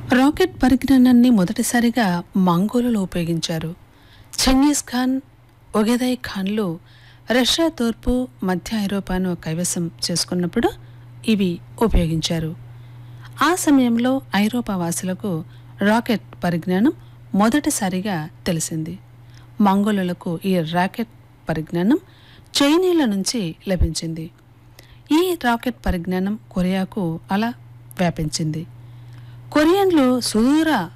rocket పరిజ్ఞానాన్ని మొదటిసారిగా మంగోలులో ఉపయోగించారు చెంగీస్ ఖాన్ ఒగెదయ్ ఖాన్లు రష్యా తూర్పు మధ్య ఐరోపాను కైవసం చేసుకున్నప్పుడు ఇవి ఉపయోగించారు ఆ సమయంలో ఐరోపా వాసులకు రాకెట్ పరిజ్ఞానం మొదటిసారిగా తెలిసింది మంగోలులకు ఈ రాకెట్ పరిజ్ఞానం చైనీల నుంచి లభించింది ఈ రాకెట్ పరిజ్ఞానం కొరియాకు అలా వ్యాపించింది కొరియన్లు సుదూర